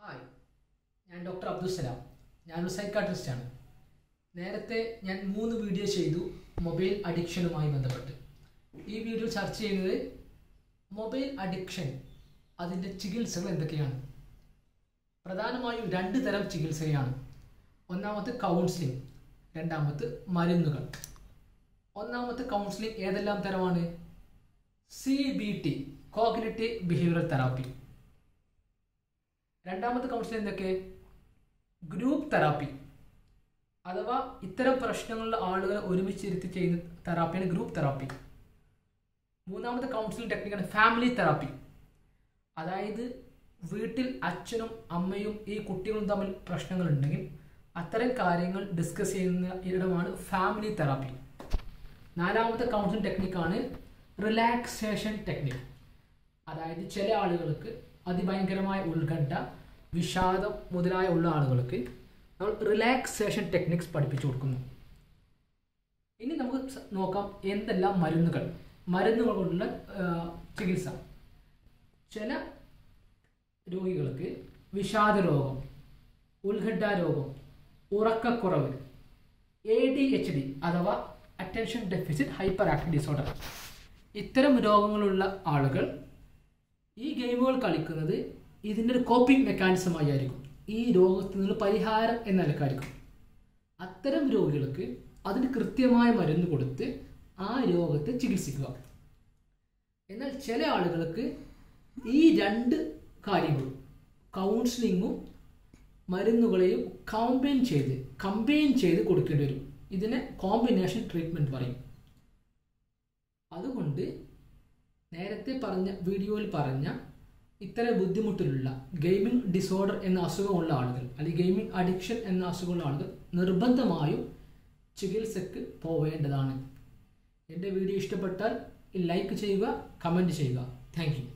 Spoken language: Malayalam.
ഹായ് ഞാൻ ഡോക്ടർ അബ്ദുസലാം ഞാനൊരു സൈക്കാട്രിസ്റ്റാണ് നേരത്തെ ഞാൻ മൂന്ന് വീഡിയോ ചെയ്തു മൊബൈൽ അഡിക്ഷനുമായി ബന്ധപ്പെട്ട് ഈ വീഡിയോ ചർച്ച ചെയ്യുന്നത് മൊബൈൽ അഡിക്ഷൻ അതിൻ്റെ ചികിത്സകൾ എന്തൊക്കെയാണ് പ്രധാനമായും രണ്ട് തരം ചികിത്സയാണ് ഒന്നാമത്തെ കൗൺസിലിംഗ് രണ്ടാമത്തെ മരുന്നുകൾ ഒന്നാമത്തെ കൗൺസിലിംഗ് ഏതെല്ലാം തരമാണ് C B T cognitive behavioural therapy രണ്ടാമത്തെ കൗൺസിലിംഗ് എന്തൊക്കെ ഗ്രൂപ്പ് തെറാപ്പി അഥവാ ഇത്തരം പ്രശ്നങ്ങളുള്ള ആളുകളെ ഒരുമിച്ചിരുത്തി ചെയ്യുന്ന തെറാപ്പിയാണ് ഗ്രൂപ്പ് തെറാപ്പി മൂന്നാമത്തെ കൗൺസിലിംഗ് ടെക്നിക്കാണ് ഫാമിലി തെറാപ്പി അതായത് വീട്ടിൽ അച്ഛനും അമ്മയും ഈ കുട്ടികളും തമ്മിൽ പ്രശ്നങ്ങളുണ്ടെങ്കിൽ അത്തരം കാര്യങ്ങൾ ഡിസ്കസ് ചെയ്യുന്ന ഇടമാണ് ഫാമിലി തെറാപ്പി നാലാമത്തെ കൗൺസിലിംഗ് ടെക്നിക്കാണ് റിലാക്സേഷൻ ടെക്നിക് അതായത് ചില ആളുകൾക്ക് അതിഭയങ്കരമായ ഉത്കണ്ഠ വിഷാദം മുതലായ ഉള്ള ആളുകൾക്ക് നമ്മൾ റിലാക്സേഷൻ ടെക്നിക്സ് പഠിപ്പിച്ചു കൊടുക്കുന്നു ഇനി നമുക്ക് സ- നോക്കാം എന്തെല്ലാം മരുന്നുകൾ മരുന്നുകൾ കൊണ്ടുള്ള ആ, ചികിത്സ ചില രോഗികൾക്ക് വിഷാദ രോഗം ഉത്കണ്ഠ രോഗം ഉറക്കക്കുറവ് എ ഡി എച്ച് ഡി അഥവാ attention deficit hyperactive disorder ഇത്തരം രോഗങ്ങളുള്ള ആളുകൾ ഈ ഗെയിമുകൾ കളിക്കുന്നത് ഇതിൻ്റെ ഒരു കോപ്പിംഗ് മെക്കാനിസമായി ആയിരിക്കും ഈ രോഗത്തിൽ നിന്ന് പരിഹാരം എന്ന നിലക്കായിരിക്കും അത്തരം രോഗികൾക്ക് അതിന് കൃത്യമായ മരുന്ന് കൊടുത്ത് ആ രോഗത്തെ ചികിത്സിക്കുക എന്നാൽ ചില ആളുകൾക്ക് ഈ രണ്ട് കാര്യങ്ങളും കൗൺസിലിങ്ങും മരുന്നുകളെയും കമ്പൈൻ ചെയ്ത് കമ്പൈൻ ചെയ്ത് കൊടുക്കേണ്ടി വരും ഇതിനെ കോമ്പിനേഷൻ ട്രീറ്റ്മെൻറ്റ് പറയും അതുകൊണ്ട് നേരത്തെ പറഞ്ഞ വീഡിയോയിൽ പറഞ്ഞ ഇത്തരം ബുദ്ധിമുട്ടിലുള്ള ഗെയിമിംഗ് ഡിസോർഡർ എന്ന അസുഖമുള്ള ആളുകൾ അല്ലെങ്കിൽ ഗെയിമിംഗ് അഡിക്ഷൻ എന്ന അസുഖമുള്ള ആളുകൾ നിർബന്ധമായും ചികിത്സക്ക് പോവേണ്ടതാണ് എൻ്റെ വീഡിയോ ഇഷ്ടപ്പെട്ടാൽ ലൈക്ക് ചെയ്യുക കമൻറ്റ് ചെയ്യുക താങ്ക് യു